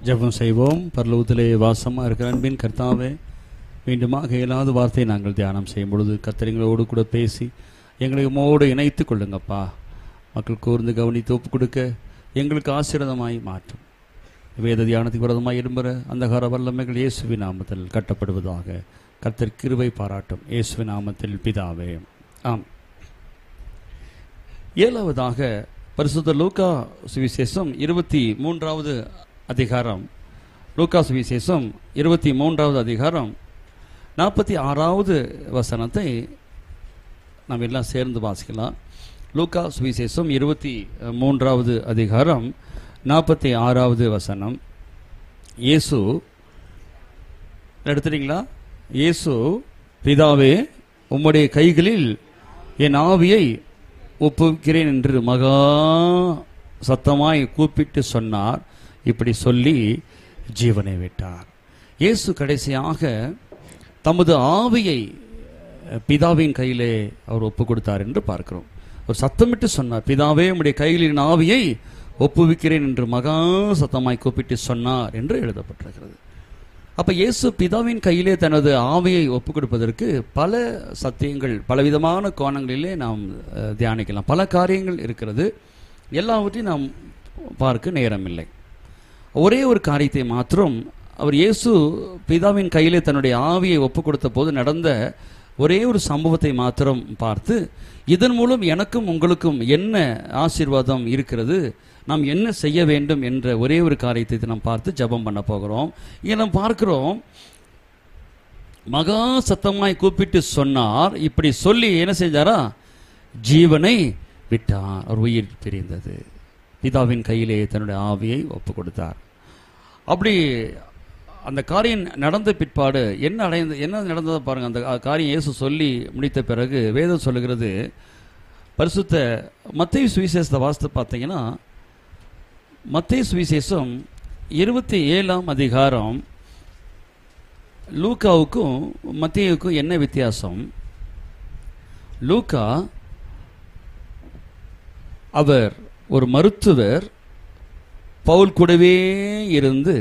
ஜெபம் செய்வோம் பரலோகத்திலே வாசமாக இருக்கிற அன்பின் கர்த்தாவே மீண்டுமாக இயலாத வார்த்தையை நாங்கள் தியானம் செய்யும் பொழுது கத்தரிங்களோடு கூட பேசி எங்களை உமோடு இணைத்து கொள்ளுங்கப்பா மக்கள் கூர்ந்து கவனித்து ஒப்பு கொடுக்க எங்களுக்கு ஆசீர்வாதமாய் மாற்றும் வேத தியானத்துக்கு விரதமாய் இரும்புற அந்தகார வல்லமைகள் இயேசுவி நாமத்தில் கட்டப்படுவதாக கர்த்தர் கிருபை பாராட்டும் இயேசுவி நாமத்தில் பிதாவே ஆம் ஏழாவதாக பரிசுத்த லூக்கா சுவிசேஷம் இருபத்தி மூன்றாவது அதிகாரம் லூக்கா சுவிசேஷம் இருபத்தி மூன்றாவது அதிகாரம் நாற்பத்தி ஆறாவது வசனத்தை நாம் எல்லாம் சேர்ந்து வாசிக்கலாம் லூக்கா சுவிசேஷம் இருபத்தி மூன்றாவது அதிகாரம் நாற்பத்தி ஆறாவது வசனம் இயேசு எடுத்துறீங்களா இயேசு பிதாவே உம்முடைய கைகளில் என் ஆவியை ஒப்புவிக்கிறேன் என்று மகா சத்தமாய் கூப்பிட்டு சொன்னார் இப்படி சொல்லி ஜீவனை விட்டார் இயேசு கடைசியாக தமது ஆவியை பிதாவின் கையிலே அவர் ஒப்பு கொடுத்தார் என்று பார்க்கிறோம் ஒரு சத்தமிட்டு சொன்னார் பிதாவே உம்முடைய கையில் என் ஆவியை ஒப்புவிக்கிறேன் என்று மகா சத்தமாய் கூப்பிட்டு சொன்னார் என்று எழுதப்பட்டிருக்கிறது அப்ப இயேசு பிதாவின் கையிலே தனது ஆவியை ஒப்பு கொடுப்பதற்கு பல சத்தியங்கள் பலவிதமான கோணங்களிலே நாம் அஹ், தியானிக்கலாம் பல காரியங்கள் இருக்கிறது எல்லாவற்றையும் நாம் பார்க்க நேரமில்லை ஒரே ஒரு காரியத்தை மாத்திரம் அவர் இயேசு பிதாவின் கையிலே தன்னுடைய ஆவியை ஒப்பு கொடுத்த போது நடந்த ஒரே ஒரு சம்பவத்தை மாத்திரம் பார்த்து இதன் மூலம் எனக்கும் உங்களுக்கும் என்ன ஆசீர்வாதம் இருக்கிறது நாம் என்ன செய்ய வேண்டும் என்ற ஒரே ஒரு காரியத்தை நாம் பார்த்து ஜெபம் பண்ண போகிறோம் இங்கே நாம் பார்க்கிறோம் மகா சத்தமாய் கூப்பிட்டு சொன்னார் இப்படி சொல்லி என்ன செஞ்சாரா ஜீவனை விட்டார் அவர் உயிர் பிரிந்தது பிதாவின் கையிலே தன்னுடைய ஆவியை ஒப்பு கொடுத்தார் அப்படி அந்த காரியம் நடந்த பிற்பாடு என்ன அடைந்து என்ன நடந்ததை பாருங்க அந்த காரியம் இயேசு சொல்லி முடித்த பிறகு வேதம் சொல்லுகிறது பரிசுத்த மத்திய சுவிசேஷத்தை வாசித்து பார்த்தீங்கன்னா மத்திய சுவிசேஷம் இருபத்தி ஏழாம் அதிகாரம் லூக்காவுக்கும் மத்தியுக்கும் என்ன வித்தியாசம் லூக்கா அவர் ஒரு மருத்துவர் பவுல் கூடவே இருந்து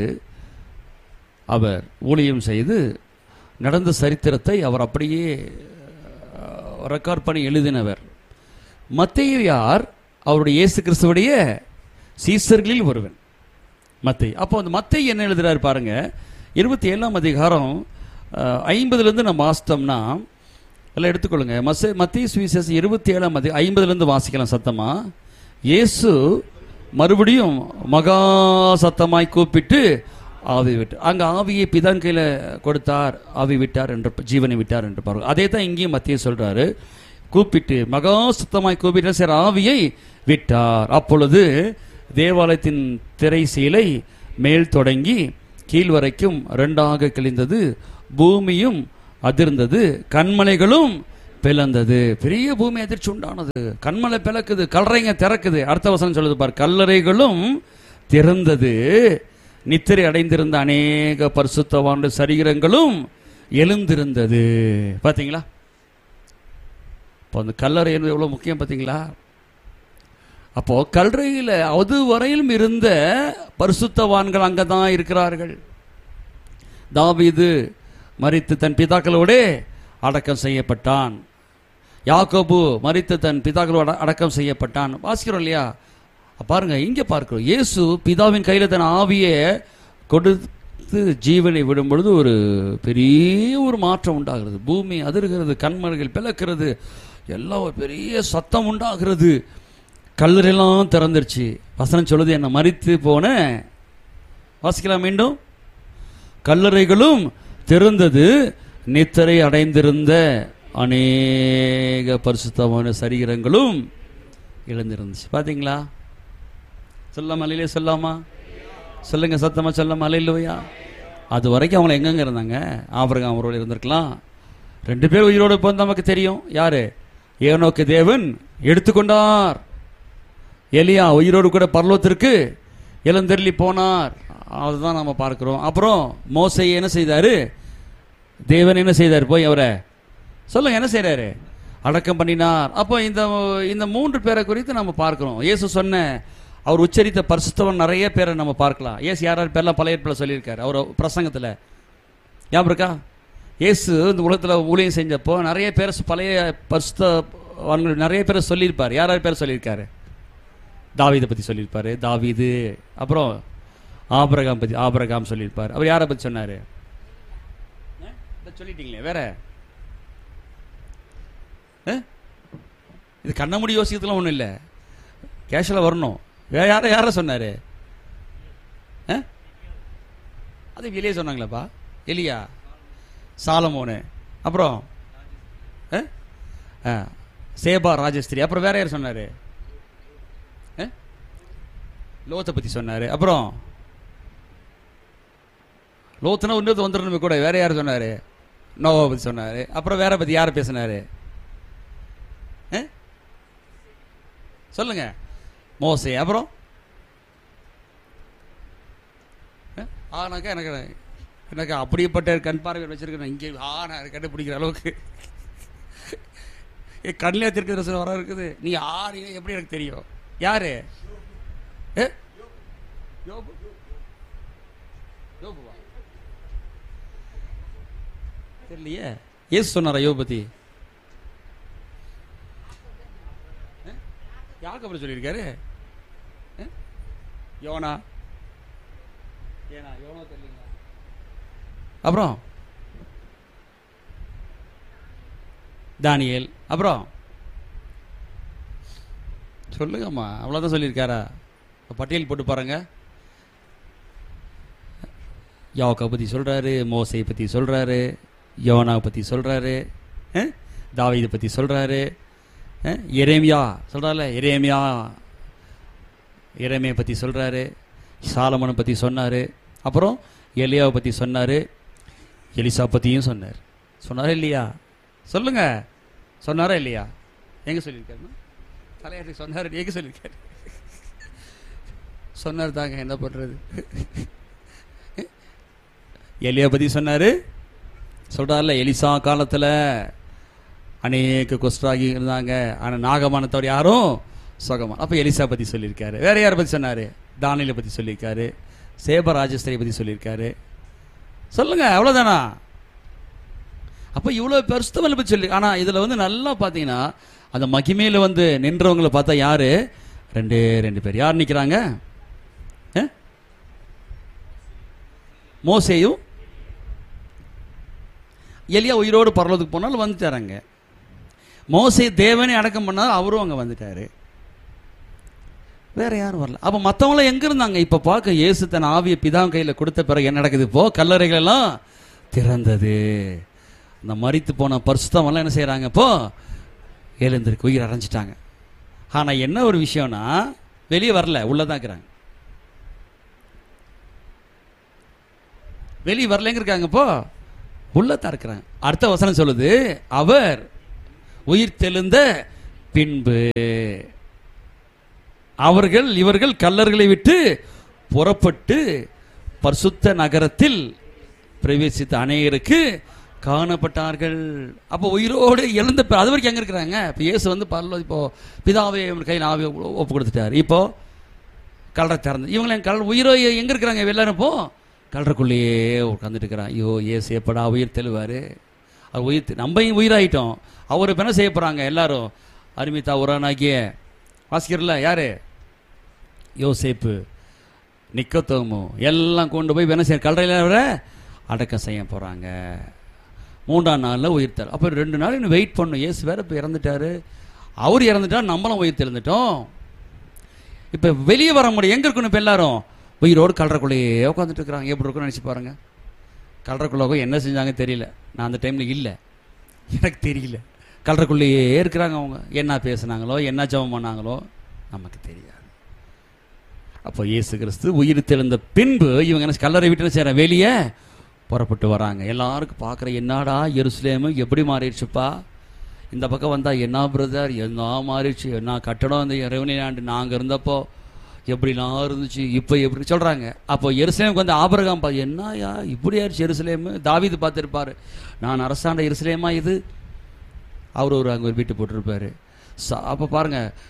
அவர் ஊழியம் செய்து நடந்த சரித்திரத்தை அவர் அப்படியே ரெக்கார்ட் பண்ணி எழுதினவர் மத்தேயு யார் அவருடைய இயேசு கிறிஸ்துவுடைய சீசர்களில் ஒருவன் மத்தேயு அப்போ அந்த மத்தேயு என்ன எழுதுறாரு பாருங்க இருபத்தி ஏழாம் அதிகாரம் அஹ், ஐம்பதுலேருந்து நம்ம வாசித்தோம்னா எல்லாம் எடுத்துக்கொள்ளுங்க மச மத்திய சுவிசேஷம் இருபத்தி ஏழாம் அதி ஐம்பதுலேருந்து வாசிக்கலாம் சத்தமா இயேசு மறுபடியும் மகா சத்தமாய் கூப்பிட்டு ஆவி விட்டு அங்க ஆவியை பிதான் கையில கொடுத்தார் ஆவி விட்டார் என்று ஜீவனை விட்டார் என்று பாருங்க அதே தான் இங்கேயும் மத்திய சொல்றாரு கூப்பிட்டு மகா சுத்தமாய் கூப்பிட்டு சார் ஆவியை விட்டார் அப்பொழுது தேவாலயத்தின் திரை சீலை மேல் தொடங்கி கீழ் வரைக்கும் ரெண்டாக கிழிந்தது பூமியும் அதிர்ந்தது கண்மலைகளும் பிளந்தது பெரிய பூமி அதிர்ச்சி உண்டானது கண்மலை பிளக்குது கல்லறைங்க திறக்குது அடுத்த வசனம் சொல்லுது பார் கல்லறைகளும் திறந்தது நித்திரை அடைந்திருந்த அநேக பரிசுத்தவான சரீரங்களும் எழுந்திருந்தது பாத்தீங்களா இப்போ அந்த கல்லறை என்பது எவ்வளவு முக்கியம் பாத்தீங்களா அப்போ கல்லறையில் அது வரையிலும் இருந்த பரிசுத்தவான்கள் அங்கதான் இருக்கிறார்கள் தாவீது மரித்து தன் பிதாக்களோடே அடக்கம் செய்யப்பட்டான் யாக்கோபு மரித்து தன் பிதாக்களோட அடக்கம் செய்யப்பட்டான் வாசிக்கிறோம் இல்லையா பாருங்க இங்க பார்க்கிறோம் இயேசு பிதாவின் கையில தன் ஆவியை கொடுத்து ஜீவனை விடும் பொழுது ஒரு பெரிய ஒரு மாற்றம் உண்டாகிறது பூமி அதிர்கிறது கண்மலைகள் பிளக்கிறது எல்லாம் ஒரு பெரிய சத்தம் உண்டாகிறது கல்லறையெல்லாம் திறந்துருச்சு வசனம் சொல்லுது என்ன மறித்து போன வாசிக்கலாம் மீண்டும் கல்லறைகளும் திறந்தது நித்திரை அடைந்திருந்த அநேக பரிசுத்தமான சரீரங்களும் எழுந்திருந்துச்சு பாத்தீங்களா சொல்லாம அலையிலே சொல்லாமா சொல்லுங்க சத்தமா சொல்லாம அலையிலுவையா அது வரைக்கும் அவங்க எங்கெங்க இருந்தாங்க ஆபரகம் அவரோடு இருந்திருக்கலாம் ரெண்டு பேர் உயிரோடு இப்போ நமக்கு தெரியும் யாரு ஏனோக்கு தேவன் எடுத்துக்கொண்டார் எலியா உயிரோடு கூட பரலோகத்திற்கு இளந்தெருளி போனார் அதுதான் நம்ம பார்க்கிறோம் அப்புறம் மோசை என்ன செய்தாரு தேவன் என்ன செய்தார் போய் அவரை சொல்லுங்க என்ன செய்றாரு அடக்கம் பண்ணினார் அப்போ இந்த இந்த மூன்று பேரை குறித்து நம்ம பார்க்கிறோம் இயேசு சொன்ன அவர் உச்சரித்த பரிசுத்தவன் நிறைய பேரை நம்ம பார்க்கலாம் ஏசு யார் யார் பேர்லாம் பழைய ஏற்பாடுல சொல்லியிருக்காரு அவர் பிரசங்கத்தில் ஞாபகம் இருக்கா இயேசு இந்த உலகத்தில் ஊழியம் செஞ்சப்போ நிறைய பேர் பழைய பரிசுத்தவான்கள் நிறைய பேரை சொல்லியிருப்பார் யார் யார் பேர் சொல்லியிருக்காரு தாவீதை பற்றி சொல்லியிருப்பாரு தாவீது அப்புறம் ஆபிரகாம் பற்றி ஆபிரகாம் சொல்லியிருப்பார் அவர் யாரை பற்றி சொன்னார் சொல்லிட்டீங்களே வேற ஆ? இது கண்ண முடி யோசிக்கிறதுலாம் ஒன்றும் இல்லை கேஷில் வரணும் வேற யாரை யாரை சொன்னார் அது வெளியே சொன்னாங்களேப்பா எலியா சாலமோனு அப்புறம் ஆ? ஆ, சேபா ராஜஸ்திரி அப்புறம் வேற யார் சொன்னார் லோத்தை பற்றி சொன்னார் அப்புறம் லோத்துனா இன்னொரு வந்துடணுமே கூட வேற யார் சொன்னார் நோவா பற்றி சொன்னார் அப்புறம் வேற பற்றி யாரை பேசினாரு ஆ? சொல்லுங்க மோசே அப்புறம் ஆ? ஆனாக்கா எனக்கு எனக்கு அப்படிப்பட்ட கண் பார்வை வச்சிருக்கேன் இங்கே ஆ நான் கண்டுபிடிக்கிற அளவுக்கு என் கண்ணில் திருக்க ரசம் வர இருக்குது நீ ஆறு எப்படி எனக்கு தெரியும் யாரு ஏ? யோபு யோபுவா தெரியலையே ஏசு சொன்னாரா யோபு பத்தி ஆ? யாக்கோபு சொல்லியிருக்காரு ஆ? யோனா ஏனா யோனா தெரியலீங்களா அப்புறம் தானியேல் அப்புறம் சொல்லுங்கம்மா அவ்வளோதான் சொல்லியிருக்காரா பட்டியல் போட்டு பாருங்க யாக்கை பற்றி சொல்கிறாரு மோசையை பற்றி சொல்கிறாரு யோனாவை பற்றி சொல்கிறாரு தாவீதை பற்றி சொல்கிறாரு எரேமியா சொல்கிறால எரேமியா எரேமியை பற்றி சொல்கிறாரு சாலமனை பற்றி சொன்னார் அப்புறம் எலியாவை பற்றி சொன்னார் எலிசா பற்றியும் சொன்னார் சொன்னாரா இல்லையா சொல்லுங்க சொன்னாரா இல்லையா எங்க சொல்லியிருக்காருன்னா தலையாட்டி சொன்னார் எங்க சொல்லியிருக்காரு சொன்னார் தாங்க என்ன பண்றது எலியா பத்தி சொன்னாரு சொல்றாருல எலிசா காலத்துல அநேக குஸ்டாகி இருந்தாங்க ஆனா நாகமானத்தவர் யாரும் சுகமா அப்ப எலிசா பத்தி சொல்லியிருக்காரு வேற யாரை பத்தி சொன்னாரு தானியலை பத்தி சொல்லியிருக்காரு சேப ராஜஸ்திரியை பத்தி சொல்லியிருக்காரு சொல்லுங்க அவ்வளவுதானா அப்ப இவ்வளவு பெருசுத்தவங்களை பத்தி சொல்லி ஆனா இதுல வந்து நல்லா பாத்தீங்கன்னா அந்த மகிமையில வந்து நின்றவங்களை பார்த்தா யாரு ரெண்டே ரெண்டு பேர் யார் நிக்கிறாங்க ஆ? மோசேயும் எலியா உயிரோடு பரலோகத்துக்கு போனாலும் வந்துட்டாராங்க மோசே தேவனே அடக்கம் பண்ணாலும் அவரும் அங்க வந்துட்டாரு வேற யாரும் வரல அப்ப மத்தவங்க எங்க இருந்தாங்க இப்ப பார்க்க இயேசு தன் ஆவிய பிதாவின் கையில கொடுத்த பிறகு என்ன நடக்குது இப்போ கல்லறைகள் எல்லாம் திறந்தது அந்த மரித்து போன பரிசுத்தம் எல்லாம் என்ன செய்யறாங்க இப்போ எழுந்திருக்கு உயிர் அடைஞ்சிட்டாங்க ஆனா என்ன ஒரு விஷயம்னா வெளியே வரல உள்ளதான் இருக்கிறாங்க வெளியே வரலங்க இருக்காங்க இப்போ உள்ளதான் இருக்கிறாங்க அடுத்த வசனம் சொல்லுது அவர் உயிர் தெழுந்த பின்பு அவர்கள் இவர்கள் கல்லர்களை விட்டு புறப்பட்டு பரிசுத்த நகரத்தில் பிரவேசித்த அநேகருக்கு காணப்பட்டார்கள் அப்போ உயிரோடு எழுந்த பி- அது வரைக்கும் எங்க இருக்கிறாங்க இப்போ இயேசு வந்து பரலோ இப்போ பிதாவை இவன் கையில் ஆவி ஒப்பு கொடுத்துட்டாரு இப்போ கல்லறை திறந்து இவங்க கல் உயிரோ எங்க இருக்கிறாங்க எல்லாரும் இப்போ கல்லறைக்குள்ளேயே உட்காந்துட்டு இருக்கிறான் ஐயோ ஏசு எப்படா உயிர் தெளிவாரு அவர் உயிர் தெ- நம்ம இங்க உயிராயிட்டோம் அவர் இப்போ என்ன செய்ய போறாங்க எல்லாரும் அருமிதா உரானாகிய வாசிக்கிறல யாரு யோசேப்பு நிக்கத்தோமு எல்லாம் கொண்டு போய் என்ன செய்ய கல்லறையில் வர அடக்கம் செய்ய போறாங்க மூன்றாம் நாளில் உயிர் தர அப்போ ரெண்டு நாள் இன்னும் வெயிட் பண்ணும் ஏசு வேற இப்போ இறந்துட்டாரு அவர் இறந்துட்டா நம்மளும் உயிர் தெழுந்துட்டோம் இப்போ வெளியே வர முடியும் எங்க இருக்கணும் இப்போ எல்லாரும் உயிரோடு கல்லறைக்குள்ளேயே உட்காந்துட்டு இருக்கிறாங்க எப்படி இருக்கும்னு நினச்சி பாருங்க கல்லறைக்குள்ள போய் என்ன செஞ்சாங்க தெரியல நான் அந்த டைம்ல இல்லை எனக்கு தெரியல கல்லறைக்குள்ளேயே இருக்கிறாங்க அவங்க என்ன பேசுனாங்களோ என்ன ஜெபம் பண்ணாங்களோ நமக்கு தெரியாது அப்போ இயேசு கிறிஸ்து உயிர் தெழுந்த பின்பு இவங்க என்ன கல்லறை விட்டு என்ன செய்யறாங்க வெளியே புறப்பட்டு வராங்க எல்லாருக்கும் பார்க்குற என்னடா எருசலேமு எப்படி மாறிடுச்சுப்பா இந்த பக்கம் வந்தா என்ன பிரதர் என்ன மாறிடுச்சு என்ன கட்டடம் இந்த இறைவனை ஆண்டு நாங்கள் இருந்தப்போ எப்படிலாம் இருந்துச்சு இப்போ எப்படி சொல்றாங்க அப்போ எருசலேமுக்கு வந்து ஆபரகாம் பா என்னயா இப்படி ஆயிடுச்சு எருசலேமு தாவீது பார்த்துருப்பாரு நான் அரசாண்ட எருசலேமா இது அவர் ஒரு அங்கே ஒரு வீட்டு போட்டிருப்பாரு ச- அப்போ பாருங்க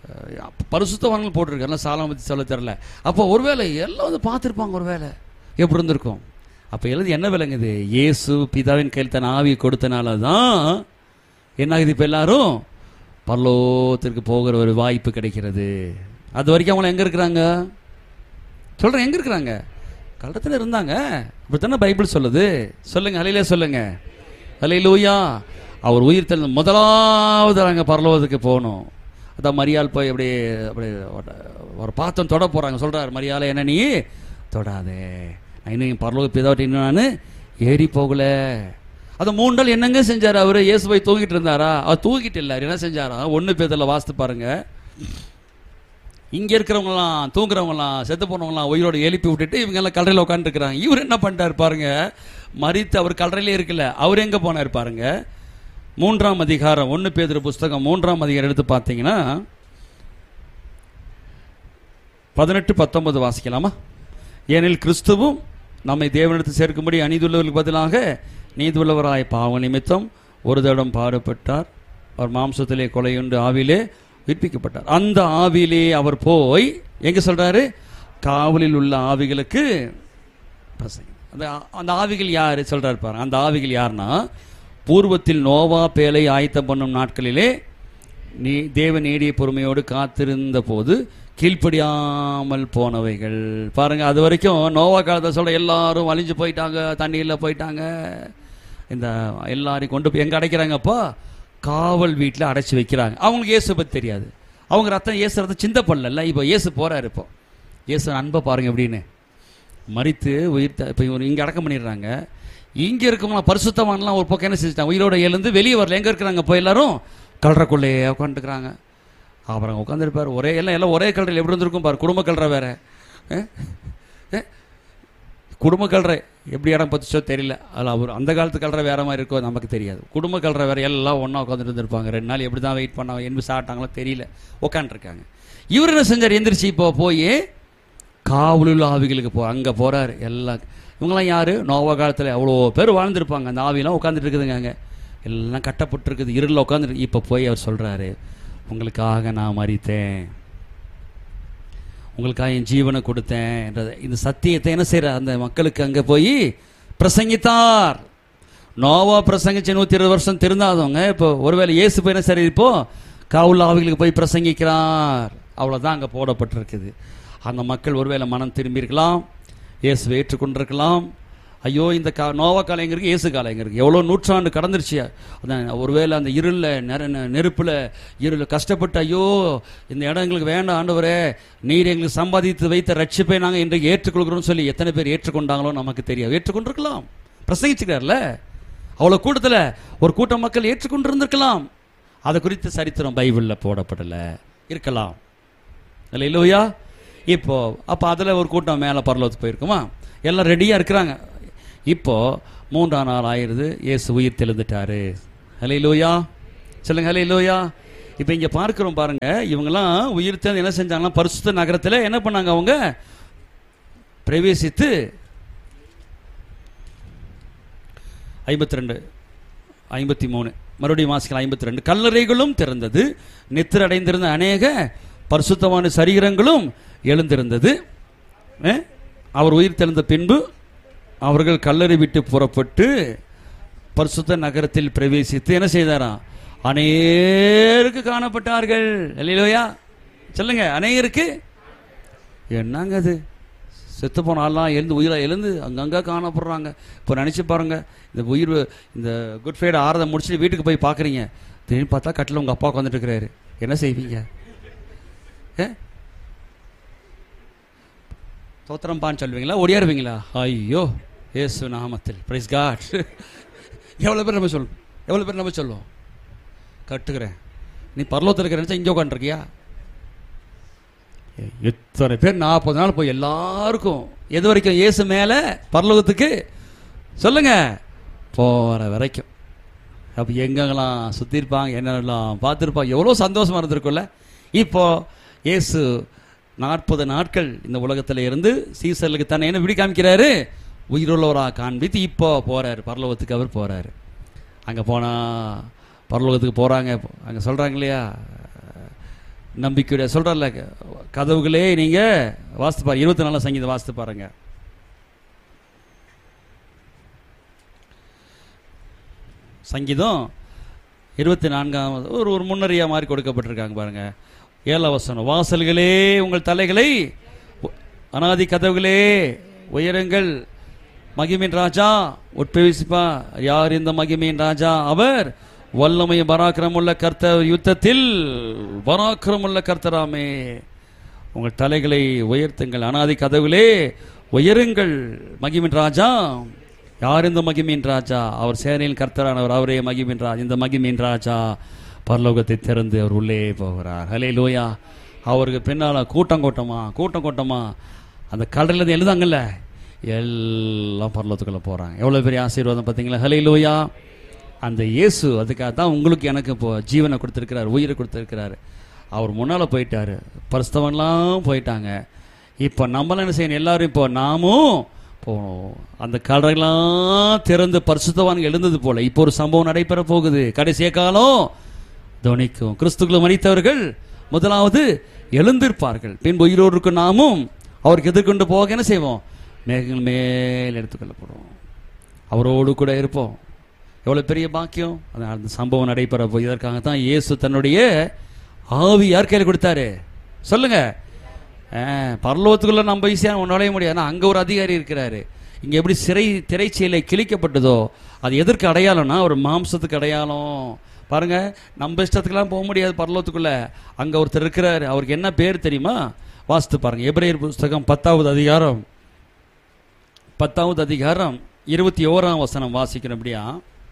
அஹ், பரிசுத்தவான்கள் போட்டிருக்கு எல்லாம் சாலம் பற்றி சொல்ல தெரில அப்போ ஒருவேளை எல்லாம் வந்து பார்த்துருப்பாங்க ஒருவேளை எப்படி இருந்திருக்கும் அப்போ எழுதி என்ன விளங்குது இயேசு பிதாவின் கையில் தன் ஆவியை கொடுத்தனால தான் என்ன ஆகுது இப்போ எல்லாரும் பரலோகத்திற்கு போகிற ஒரு வாய்ப்பு கிடைக்கிறது அது வரைக்கும் அவங்க எங்கே இருக்கிறாங்க சொல்கிறேன் எங்கே இருக்கிறாங்க கள்ளத்தில் இருந்தாங்க அப்படித்தானே பைபிள் சொல்லுது சொல்லுங்க அலையிலே சொல்லுங்க அலையிலூயா அவர் உயிர் தெளிந்த முதலாவது அங்கே பரலோகத்துக்கு போகணும் அதான் மரியாள் போய் அப்படியே அப்படியே ஒரு பாத்தம் தொட போகிறாங்க சொல்கிறார் மரியாதை என்ன நீ தொடாதே நான் இன்னும் பரலோக பிதாவட்ட இன்னும் நான் ஏறி போகல அது மூணு நாள் என்னங்க செஞ்சார் அவர் இயேசு போய் தூங்கிட்டு இருந்தாரா அவர் தூங்கிட்டு இல்லார் என்ன செஞ்சாரா ஒன்று பேதில் வாசித்து பாருங்க இங்க இருக்கிறவங்களாம் தூங்குறவங்களாம் செத்து போனவங்களாம் உயிரோட எழுப்பி விட்டுட்டு இவங்க எல்லாம் கல்லறையில் உட்காந்துருக்குறாங்க இவர் என்ன பண்ணிட்டார் பாருங்க மறித்து அவர் கல்லறையிலே இருக்கல அவர் எங்க போனார் பாருங்க மூன்றாம் அதிகாரம் ஒன்று பேதுரு புஸ்தகம் மூன்றாம் அதிகாரம் எடுத்து பார்த்தீங்கன்னா பதினெட்டு பத்தொன்பது வாசிக்கலாமா ஏனில் கிறிஸ்துவும் நம்மை தேவனிடத்தில் சேர்க்கும்படி அநீதியுள்ளவர்களுக்கு பதிலாக நீதியுள்ளவராய் பாவ நிமித்தம் ஒரு தடம் பாடுபட்டார் அவர் மாம்சத்திலே கொலையுண்டு ஆவிலே உயிர்ப்பிக்கப்பட்டார் அந்த ஆவிலே அவர் போய் எங்க சொல்றாரு காவலில் உள்ள ஆவிகளுக்கு பிரசங்கி அந்த அந்த ஆவிகள் யார் சொல்றாரு பாருங்க அந்த ஆவிகள் யாருன்னா பூர்வத்தில் நோவா பேலை ஆயத்தம் பண்ணும் நாட்களிலே நீ தேவ நீடிய பொறுமையோடு காத்திருந்த போது கீழ்ப்படியாமல் போனவைகள் பாருங்க அது வரைக்கும் நோவா காலத்தை சொல்ற எல்லாரும் வலிஞ்சு போயிட்டாங்க தண்ணியில் போயிட்டாங்க இந்த எல்லாரையும் கொண்டு போய் எங்க அடைக்கிறாங்கப்பா காவல் வீட்டில் அடைச்சி வைக்கிறாங்க அவங்களுக்கு இயேசு பற்றி தெரியாது அவங்க ரத்தம் இயேசு ரத்தம் சிந்த பண்ணல இப்போ இயேசு போறாரு இப்போ இயேசு அன்பை பாருங்க எப்படின்னு மறித்து உயிர் த- இப்போ இவர் இங்கே அடக்கம் பண்ணிடுறாங்க இங்கே இருக்கவங்களாம் பரிசுத்தவான்லாம் ஒரு பக்கம் என்ன செஞ்சுட்டாங்க உயிரோட எழுந்து வெளியே வரல எங்கே இருக்கிறாங்க இப்போ எல்லாரும் கல்றக்குள்ளேயே உட்காந்துருக்குறாங்க அப்புறம் உட்காந்துருப்பார் ஒரே எல்லாம் எல்லாம் ஒரே கல்றையில் எப்படி இருந்திருக்கும் பாரு குடும்ப கல்ற வேற அஹ்? அஹ்? குடும்ப கல்ற எப்படி இடம் பத்துச்சோ தெரியல அதில் அவர் அந்த காலத்து கல்ற வேற மாதிரி இருக்கோ நமக்கு தெரியாது குடும்ப கல்ற வேற எல்லாம் ஒன்றா உட்காந்துட்டு இருந்திருப்பாங்க ரெண்டு நாள் எப்படி தான் வெயிட் பண்ணாங்க என்ன சாப்பிட்டாங்களோ தெரியல உட்காந்துருக்காங்க இவர் என்ன செஞ்சார் எந்திரிச்சு இப்போ போய் காவலுள்ள ஆவிகளுக்கு போ அங்கே போறாரு எல்லாம் இவங்கெல்லாம் யாரு நோவா காலத்தில் அவ்வளோ பேர் வாழ்ந்திருப்பாங்க அந்த ஆவிலாம் உட்காந்துட்டு இருக்குதுங்க அங்கே எல்லாம் கட்டப்பட்டிருக்குது இருளில் உட்காந்துருக்கு இப்போ போய் அவர் சொல்றாரு உங்களுக்காக நான் மறித்தேன் உங்களுக்காக என் ஜீவனை கொடுத்தேன் என்றதை இந்த சத்தியத்தை என்ன செய்யற அந்த மக்களுக்கு அங்கே போய் பிரசங்கித்தார் நோவா பிரசங்கிச்சு நூற்றி இருபது வருஷம் திருந்தாதவங்க இப்போ ஒருவேளை இயேசு போய் என்ன சரி இப்போ காவுள்ள ஆவிகளுக்கு போய் பிரசங்கிக்கிறார் அவ்வளோதான் அங்கே போடப்பட்டிருக்குது அந்த மக்கள் ஒருவேளை மனம் திரும்பியிருக்கலாம் இயேசுவை ஏற்றுக்கொண்டிருக்கலாம் ஐயோ இந்த கா நோவா காலம் எங்க இருக்கு இயேசு காலம் எங்க இருக்கு எவ்வளோ நூற்றாண்டு கடந்துருச்சு அதான் ஒருவேளை அந்த இருளில் நெர நெருப்பில் இருள் கஷ்டப்பட்டு ஐயோ இந்த இடம் எங்களுக்கு வேண்டாம் ஆண்டவரே நீர் எங்களுக்கு சம்பாதித்து வைத்த ரட்சிப்பை நாங்கள் இன்றைக்கு ஏற்றுக்கொள்கிறோம்னு சொல்லி எத்தனை பேர் ஏற்றுக்கொண்டாங்களோ நமக்கு தெரியாது ஏற்றுக்கொண்டிருக்கலாம் பிரசங்கிச்சுக்கிறார்ல அவ்வளோ கூட்டத்தில் ஒரு கூட்டம் மக்கள் ஏற்றுக்கொண்டிருந்திருக்கலாம் அதை குறித்து சரித்திரம் பைபிளில் போடப்படலை இருக்கலாம் இல்லை இல்லையா இப்போ அப்போ அதில் ஒரு கூட்டம் மேலே பரலோகத்துக்கு போயிருக்குமா எல்லாம் ரெடியாக இருக்கிறாங்க இப்போ மூன்றாம் நாள் ஆயிருது இயேசு உயிர் தெழுந்துட்டாரு ஹலே லோயா சொல்லுங்க ஹலே லோயா இப்போ இங்கே பார்க்குறோம் பாருங்க இவங்கெல்லாம் உயிர் தெழுந்து என்ன செஞ்சாங்கன்னா பரிசுத்த நகரத்தில் என்ன பண்ணாங்க அவங்க பிரவேசித்து ஐம்பத்தி ரெண்டு ஐம்பத்தி மூணு மறுபடியும் வாசிக்கலாம் ஐம்பத்தி ரெண்டு கல்லறைகளும் திறந்தது நித்திர அடைந்திருந்த அநேக பரிசுத்தமான சரீரங்களும் எழுந்திருந்தது அஹ், அவர் உயிர் தெழுந்த பின்பு அவர்கள் கல்லறை விட்டு புறப்பட்டு பரிசுத்த நகரத்தில் பிரவேசித்து என்ன செய்தாராம் அநேருக்கு காணப்பட்டார்கள் இல்லையா சொல்லுங்க அநேகருக்கு என்னங்க அது செத்து போன ஆள்லாம் எழுந்து உயிராக எழுந்து அங்கங்கே காணப்படுறாங்க இப்போ நினச்சி பாருங்க இந்த உயிர் இந்த குட் ஃப்ரைடே ஆறதை முடிச்சுட்டு வீட்டுக்கு போய் பார்க்குறீங்க திடீர்னு பார்த்தா கட்டில் உங்கள் அப்பா உட்காந்துட்டு இருக்கிறாரு என்ன செய்வீங்க ஏ தோத்திரம்பான்னு சொல்லுவீங்களா ஒடியாருவீங்களா ஐயோ ஏசு நாமத்தில் பிரைஸ் காட் எவ்வளோ பேர் நம்ம சொல்லுவோம் எவ்வளோ பேர் நம்ம சொல்லுவோம் கட்டுக்கிறேன் நீ பரலோகத்தில் இருக்கிற இங்கே உட்காந்துருக்கியா எத்தனை பேர் நாற்பது நாள் போய் எல்லாருக்கும் எது வரைக்கும் இயேசு மேலே பரலோகத்துக்கு சொல்லுங்க போகிற வரைக்கும் அப்போ எங்கெங்கெல்லாம் சுற்றிருப்பாங்க என்னென்னலாம் பார்த்துருப்பாங்க எவ்வளோ சந்தோஷமா இருந்திருக்கும்ல இப்போ இயேசு நாற்பது நாட்கள் இந்த உலகத்தில் இருந்து சீசர்களுக்கு தன்னை என்ன விடி காமிக்கிறாரு உயிருள்ளவராக காண்பித்து இப்போ போறாரு பரலோகத்துக்கு அவர் போறாரு அங்கே போனால் பரலோகத்துக்கு போகிறாங்க அங்கே சொல்கிறாங்க இல்லையா நம்பிக்கையுடைய சொல்றல கதவுகளே நீங்க வாசித்து பாருங்க இருபத்தி நாலாம் சங்கீதம் வாசித்து பாருங்க சங்கீதம் இருபத்தி நான்காம் ஒரு ஒரு முன்னறியா மாதிரி கொடுக்கப்பட்டிருக்காங்க பாருங்க ஏழாம் வசனம் வாசல்களே உங்கள் தலைகளை உ- அனாதி கதவுகளே உயரங்கள் மகிமின் ராஜா உட்பிரவேசிப்பா யார் இந்த மகிமையின் ராஜா அவர் வல்லமையும் பராக்கிரமுள்ள கர்த்தர் யுத்தத்தில் பராக்கிரமுள்ள கர்த்தராமே உங்கள் தலைகளை உயர்த்துங்கள் அனாதி கதவுகளே உயருங்கள் மகிமின் ராஜா யார் இந்த மகிமின் ராஜா அவர் சேனையின் கர்த்தரானவர் அவரே மகிமின் ராஜா இந்த மகிமின் ராஜா பரலோகத்தை திறந்து அவர் உள்ளே போகிறார் ஹலே லோயா அவருக்கு பின்னால கூட்டம் கூட்டமா கூட்டம் கூட்டமா அந்த கடலில் எழுதாங்கல்ல எல்லாம் பரலோகத்துக்குள்ள போறாங்க எவ்வளவு பெரிய ஆசீர்வாதம் பார்த்தீங்களா ஹலே லோயா அந்த இயேசு அதுக்காக தான் உங்களுக்கு எனக்கு இப்போ ஜீவனை கொடுத்துருக்கிறார் உயிரை கொடுத்துருக்கிறாரு அவர் முன்னால போயிட்டாரு பரிசுத்தவன்லாம் போயிட்டாங்க இப்போ நம்மளாம் என்ன செய்யணும் எல்லாரும் இப்போ நாமும் போகணும் அந்த கடலாம் திறந்து பரிசுத்தவான் எழுந்தது போல இப்போ ஒரு சம்பவம் நடைபெற போகுது கடைசிய காலம் துணிக்கும் கிறிஸ்துக்குள்ள மறித்தவர்கள் முதலாவது எழுந்திருப்பார்கள் பின்பு உயிரோடு இருக்கும் நாமும் அவருக்கு எதிர்கொண்டு போக என்ன செய்வோம் மேகங்கள் மேல் எடுத்துக்கொள்ளப்படுவோம் அவரோடு கூட இருப்போம் எவ்வளவு பெரிய பாக்கியம் அது அந்த சம்பவம் நடைபெற போய் இதற்காக தான் இயேசு தன்னுடைய ஆவி யார் கையில் கொடுத்தாரு சொல்லுங்க ஆ, பரலோகத்துக்குள்ள நம்ம ஈஸியாக நுழைய முடியாது ஆனா அங்க ஒரு அதிகாரி இருக்கிறாரு இங்க எப்படி சிறை திரைச்சீலை கிழிக்கப்பட்டதோ அது எதற்கு அடையாளம்னா ஒரு மாம்சத்துக்கு அடையாளம் பாருங்க நம்ம இஷ்டத்துக்கெல்லாம் போக முடியாது பரலோகத்துக்குள்ள அங்க ஒருத்தர் இருக்கிறாரு அவருக்கு என்ன பேர் தெரியுமா வாசித்து பாருங்க எபிரேயர் புஸ்தகம் பத்தாவது அதிகாரம் பத்தாவது அதிகாரம் இருபத்தி ஓராம் வசனம் வாசிக்கணும் அப்படியா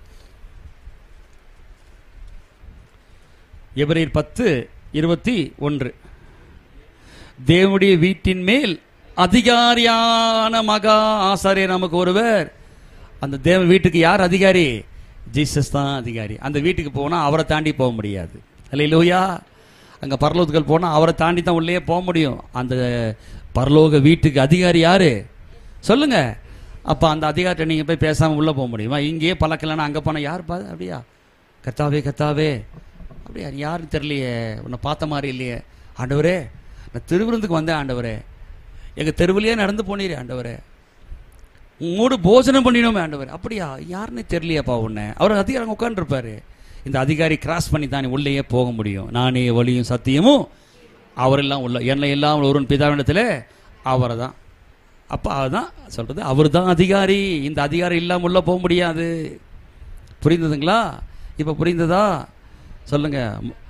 எபிரேயர் பத்து இருபத்தி ஒன்று தேவனுடைய வீட்டின் மேல் அதிகாரியான மகா ஆசாரியர் நமக்கு ஒருவர் அந்த தேவ வீட்டுக்கு யார் அதிகாரி ஜீசஸ் தான் அதிகாரி அந்த வீட்டுக்கு போனா அவரை தாண்டி போக முடியாது அல்லையா அங்க பரலோகத்துக்கு போனா அவரை தாண்டி தான் உள்ளே போக முடியும் அந்த பரலோக வீட்டுக்கு அதிகாரி யாரு சொல்லுங்க அப்ப அந்த அதிகாரிட்ட நீங்க போய் பேசாம உள்ள போக முடியுமா இங்கேயே பழக்கலன்னா அங்க போனா யார் பா அப்படியா கத்தாவே கத்தாவே அப்படியா நீ யாருன்னு தெரியலையே உன்னை பார்த்த மாதிரி இல்லையே ஆண்டவரே நான் திருவிருந்துக்கு வந்தேன் ஆண்டவரே எங்க தெருவிலேயே நடந்து போனீரே ஆண்டவரே உங்களோடு போஜனம் பண்ணினோமே ஆண்டவர் அப்படியா யாருன்னு தெரியலையாப்பா உன்னை அவர் அதிகாரம் உட்காந்துருப்பாரு இந்த அதிகாரி கிராஸ் பண்ணி தான் உள்ளேயே போக முடியும் நானே வழியும் சத்தியமும் அவரெல்லாம் உள்ள என்னை எல்லாம் ஒருவன் பிதாவிடத்தில் அவரை தான் அப்போ அதுதான் சொல்றது அவர் தான் அதிகாரி இந்த அதிகாரி இல்லாமல் உள்ள போக முடியாது புரிந்ததுங்களா இப்போ புரிந்ததா சொல்லுங்க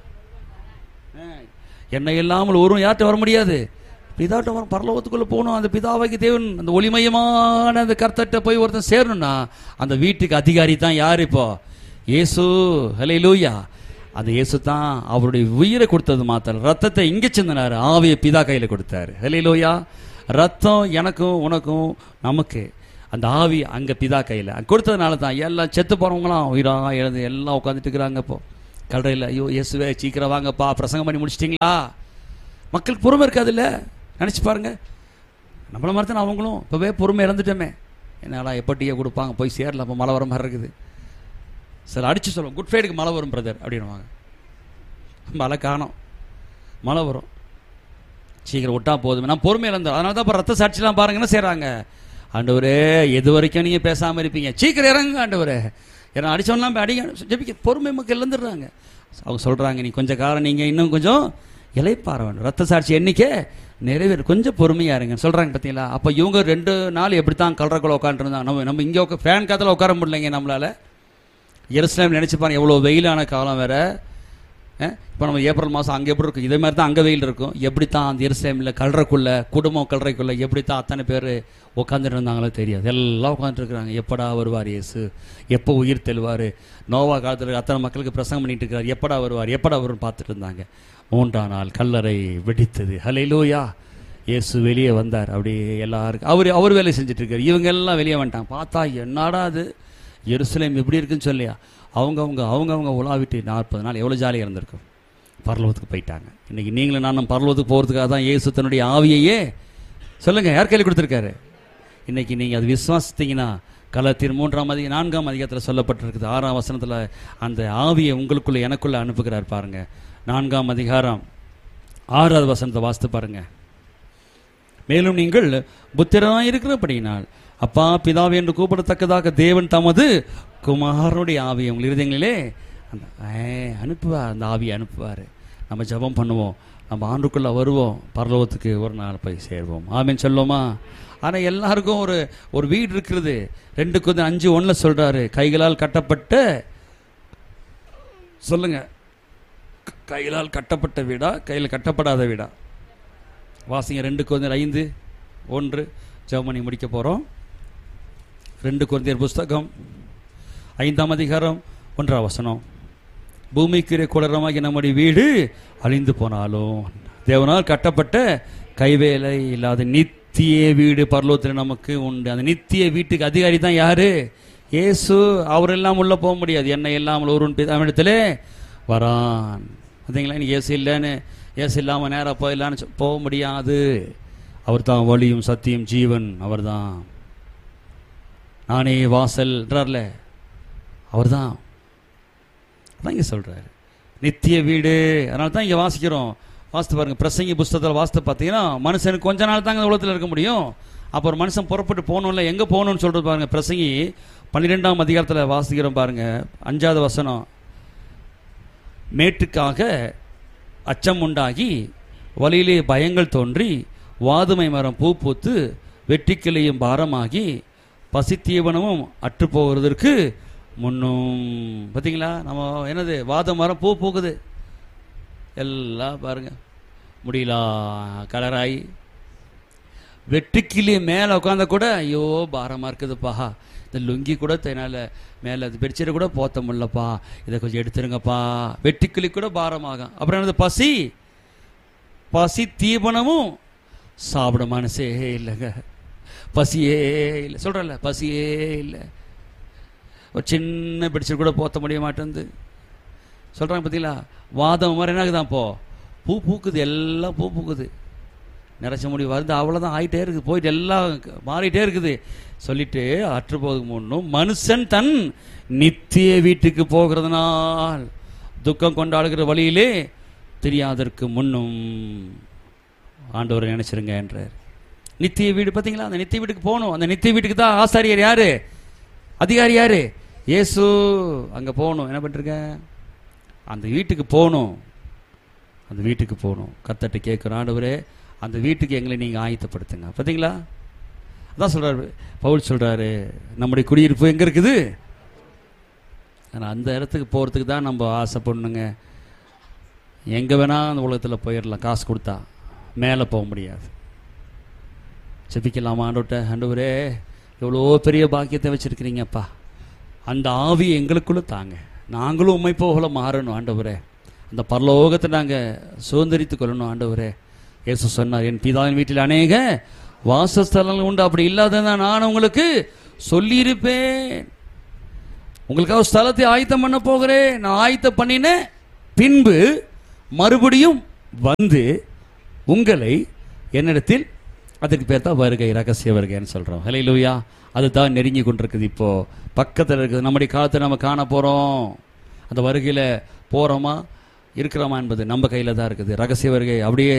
என்னை இல்லாமல் ஒருவன் யார்கிட்ட வர முடியாது பிதாட்ட வர பரலோகத்துக்குள்ள போகணும் அந்த பிதாவாகி தேவன் அந்த ஒளிமயமான அந்த கர்த்தட்ட போய் ஒருத்தன் சேரணும்னா அந்த வீட்டுக்கு அதிகாரி தான் யார் இப்போ இயேசு ஹலே லூயா அந்த இயேசு தான் அவருடைய உயிரை கொடுத்தது மாத்திரம் ரத்தத்தை இங்க சிந்தினாரு ஆவியை பிதா கையில கொடுத்தாரு ஹலே லூயா ரத்தம் எனக்கும் உனக்கும் நமக்கு அந்த ஆவி அங்க பிதா கையில அங்க கொடுத்ததுனால தான் எல்லாம் செத்து போறவங்களாம் உயிரா எழுந்து எல்லாம் உட்காந்துட்டு இருக்கிறாங்க இப்போ கல்றையில் ஐயோ இயேசுவே சீக்கிரம் வாங்கப்பா பிரசங்கம் பண்ணி முடிச்சிட்டிங்களா மக்களுக்கு பொறுமை இருக்காதுல்ல நினச்சி பாருங்க நம்மள மாதிரி தானே அவங்களும் இப்போவே பொறுமை இழந்துட்டோமே என்னடா எப்போ டீயை கொடுப்பாங்க போய் சேரல அப்போ மழை வர மாதிரி இருக்குது சில அடிச்சு சொல்லுவோம் குட் ஃப்ரைடுக்கு மழை வரும் பிரதர் அப்படின்னுவாங்க மழை காணோம் மழை வரும் சீக்கிரம் விட்டா போதும் நான் பொறுமை இழந்தோம் அதனால தான் இப்போ ரத்த சாட்சிலாம் பாருங்க என்ன செய்கிறாங்க ஆண்டவரே எது வரைக்கும் நீங்கள் பேசாமல் இருப்பீங்க சீக்கிரம் இறங்குங்க ஆண்டவரே ஏன்னா அடிச்சவன்லாம் போய் அடிக்க ஜெபிக்க பொறுமை மக்கள் இழந்துடுறாங்க அவங்க சொல்கிறாங்க நீ கொஞ்சம் காலம் நீங்கள் இன்னும் கொஞ்சம் இலைப்பாற வேண்டும் ரத்த சாட்சி எண்ணிக்கை நிறைவேறு கொஞ்சம் பொறுமையா இருங்க சொல்றாங்க பார்த்தீங்களா அப்போ இவங்க ரெண்டு நாள் எப்படி தான் கலரக்குள்ள உட்காந்துருந்தாங்க நம்ம நம்ம இங்கே உட்கா ஃபேன் காத்துல உட்கார முடியலைங்க நம்மளால எருசலேம் நினைச்சு பாருங்க எவ்வளோ வெயிலான காலம் வேற இப்போ நம்ம ஏப்ரல் மாதம் அங்கே எப்படி இருக்கும் இதே மாதிரி தான் அங்கே வெயில் இருக்கும் எப்படி தான் அந்த எருசலேமில் கல்றக்குள்ள குடும்பம் கல்றைக்குள்ள எப்படி தான் அத்தனை பேர் உட்காந்துட்டு இருந்தாங்களோ தெரியாது எல்லாம் உட்காந்துட்டு இருக்கிறாங்க எப்படா வருவார் இயேசு எப்போ உயிர் தெழுவார் நோவா காலத்தில் அத்தனை மக்களுக்கு பிரசங்கம் பண்ணிட்டு இருக்கிறார் எப்படா வருவார் எப்படா வரும்னு பார்த்துட்டு இருந்தாங்க மூன்றாம் நாள் கல்லறை வெடித்தது ஹலையிலூயா இயேசு வெளியே வந்தார் அப்படியே எல்லாருக்கும் அவர் அவர் வேலை செஞ்சுட்டு இருக்காரு இவங்க எல்லாம் வெளியே வந்துட்டாங்க பார்த்தா என்னடா அது எருசலேம் எப்படி இருக்குன்னு சொல்லியா அவங்கவுங்க அவங்கவுங்க உலாவிட்டு நாற்பது நாள் எவ்வளோ ஜாலியாக இருந்திருக்கும் பரலோகத்துக்கு போயிட்டாங்க இன்னைக்கு நீங்களும் நானும் பரலோகத்துக்கு போகிறதுக்காக தான் இயேசு தன்னுடைய ஆவியையே சொல்லுங்க யார் கையில் கொடுத்துருக்காரு இன்னைக்கு நீங்கள் அது விசுவாசித்தீங்கன்னா கலத்தின் மூன்றாம் அதிக நான்காம் அதிகாரத்தில் சொல்லப்பட்டிருக்குது ஆறாம் வசனத்தில் அந்த ஆவியை உங்களுக்குள்ள எனக்குள்ள அனுப்புகிறார் பாருங்க நான்காம் அதிகாரம் ஆறாவது வசனத்தை வாசித்து பாருங்க மேலும் நீங்கள் புத்திரனாய் இருக்கிறபடியினால் அப்பா பிதாவே என்று கூப்பிடத்தக்கதாக தேவன் தமது குமாரனுடைய ஆவியை உங்கள் இருதயங்களிலே அந்த ஏ, அனுப்புவார் அந்த ஆவியை அனுப்புவார் நம்ம ஜெபம் பண்ணுவோம் நம்ம ஆண்டுக்குள்ளே வருவோம் பரலோகத்துக்கு ஒரு நாள் போய் சேர்வோம் ஆமேன்னு சொல்லுவோமா ஆனால் எல்லாருக்கும் ஒரு ஒரு வீடு இருக்கிறது ரெண்டு கொஞ்சம் அஞ்சு ஒன்றில் சொல்கிறாரு கைகளால் கட்டப்பட்ட சொல்லுங்க க- கைகளால் கட்டப்பட்ட வீடா கையில் கட்டப்படாத வீடா வாசிங்க ரெண்டு குழந்தையர் ஐந்து ஒன்று ஜெபமணி முடிக்க போகிறோம் ரெண்டு குழந்தையர் புஸ்தகம் ஐந்தாம் அதிகாரம் ஒன்றாம் வசனம் பூமிக்குரிய குளரமாகி நம்முடைய வீடு அழிந்து போனாலும் தேவனால் கட்டப்பட்ட கைவேலை இல்லாத நித்திய வீடு பரலோகத்தில் நமக்கு உண்டு அந்த நித்திய வீட்டுக்கு அதிகாரி தான் யாரு இயேசு அவர் எல்லாம் உள்ள போக முடியாது என்ன இல்லாமல் ஒருவன் பிதாவிடத்திலே வரான் பார்த்தீங்களா நீ இயேசு இல்லைன்னு இயேசு இல்லாமல் நேராக போயிடலான்னு சொ- போக முடியாது அவர் தான் வழியும் சத்தியம் ஜீவன் அவர்தான் நானே வாசல்ன்றார்ல அவர்தான் அதான் இங்கே சொல்கிறாரு நித்திய வீடு அதனால தான் இங்கே வாசிக்கிறோம் வாசித்து பாருங்க பிரசங்கி புஸ்தகத்தில் வாசித்து பார்த்தீங்கன்னா மனுஷனுக்கு கொஞ்ச நாள் தாங்க இந்த உலகத்தில் இருக்க முடியும் அப்போ ஒரு மனுஷன் புறப்பட்டு போகணும்ல எங்கே போகணும்னு சொல்கிறது பாருங்க பிரசங்கி பன்னிரெண்டாம் அதிகாரத்தில் வாசிக்கிறோம் பாருங்க அஞ்சாவது வசனம் மேட்டுக்காக அச்சம் உண்டாகி வழியிலே பயங்கள் தோன்றி வாதுமை மரம் பூ பூத்து வெட்டிக்கிளையும் பாரமாகி பசித்தீவனமும் அற்று போகிறதற்கு முன்னும் பார்த்தீங்களா நம்ம என்னது வாத மரம் பூ பூக்குது எல்லாம் பாருங்க முடியல கலராகி வெட்டுக்கிளி மேலே உட்காந்தா கூட ஐயோ பாரமாக இருக்குதுப்பா இந்த லுங்கி கூட என்னால் மேலே அது பெட்ஷீட்டை கூட போத்த முடியலப்பா இதை கொஞ்சம் எடுத்துருங்கப்பா வெட்டுக்கிளி கூட பாரமாகும் அப்புறம் என்னது பசி பசி தீபனமும் சாப்பிட மனசே இல்லைங்க பசியே இல்லை சொல்கிறல்ல பசியே இல்லை ஒரு சின்ன பெட்ஷீட் கூட போத்த முடிய மாட்டேங்குது சொல்கிறாங்க பார்த்தீங்களா வாதம் மாதிரி என்ன ஆகுதான் போ பூ பூக்குது எல்லாம் பூ பூக்குது நிறைச்ச முடி வருது அவ்வளோதான் ஆகிட்டே இருக்குது போயிட்டு எல்லாம் மாறிட்டே இருக்குது சொல்லிட்டு அற்று போதுக்கு முன்னும் மனுஷன் தன் நித்திய வீட்டுக்கு போகிறதுனால் துக்கம் கொண்டாடுகிற வழியிலே தெரியாதற்கு முன்னும் ஆண்டவரை நினைச்சிருங்க என்றார் நித்திய வீடு பார்த்தீங்களா அந்த நித்திய வீட்டுக்கு போகணும் அந்த நித்திய வீட்டுக்கு தான் ஆசாரியர் யாரு அதிகாரி யாரு இயேசு அங்கே போகணும் என்ன பண்ணிருக்க அந்த வீட்டுக்கு போகணும் அந்த வீட்டுக்கு போகணும் கத்தட்டு கேட்குறோம் ஆண்டவரே அந்த வீட்டுக்கு எங்களை நீங்கள் ஆயத்தப்படுத்துங்க பார்த்தீங்களா அதான் சொல்கிறாரு பவுல் சொல்கிறாரு நம்முடைய குடியிருப்பு எங்கே இருக்குது ஆனால் அந்த இடத்துக்கு போகிறதுக்கு தான் நம்ம ஆசைப்படணுங்க எங்கே வேணால் அந்த உலகத்தில் போயிடலாம் காசு கொடுத்தா மேலே போக முடியாது செபிக்கலாமா ஆண்டோட்ட ஆண்டவரே எவ்வளோ பெரிய பாக்கியத்தை வச்சுருக்கிறீங்கப்பா அந்த ஆவி எங்களுக்குள்ள தாங்க நாங்களும் உண்மை போகல மாறணும் ஆண்டவரே அந்த பரலோகத்தை நாங்கள் சுதந்திரித்து கொள்ளணும் ஆண்டவரே இயேசு சொன்னார் என் பிதாவின் வீட்டில் அநேக வாசஸ்தலங்கள் உண்டு அப்படி இல்லாததா நான் உங்களுக்கு சொல்லியிருப்பேன் உங்களுக்காக ஒரு ஸ்தலத்தை ஆயத்தம் பண்ண போகிறேன் நான் ஆயத்தம் பண்ணின பின்பு மறுபடியும் வந்து உங்களை என்னிடத்தில் அதுக்கு பேர் தான் வருகை ரகசிய வருகைன்னு சொல்கிறோம் ஹலே லூயா அதுதான் நெருங்கி கொண்டிருக்குது இப்போ பக்கத்தில் இருக்குது நம்முடைய காலத்தை நம்ம காண போகிறோம் அந்த வருகையில் போகிறோமா இருக்கிறோமா என்பது நம்ம கையில் தான் இருக்குது ரகசிய வருகை அப்படியே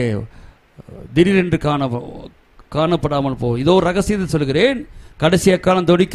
திடீரென்று காண காணப்படாமல் போ இதோ ஒரு ரகசியத்தை சொல்கிறேன் கடைசி காலம் தொடிக்கும்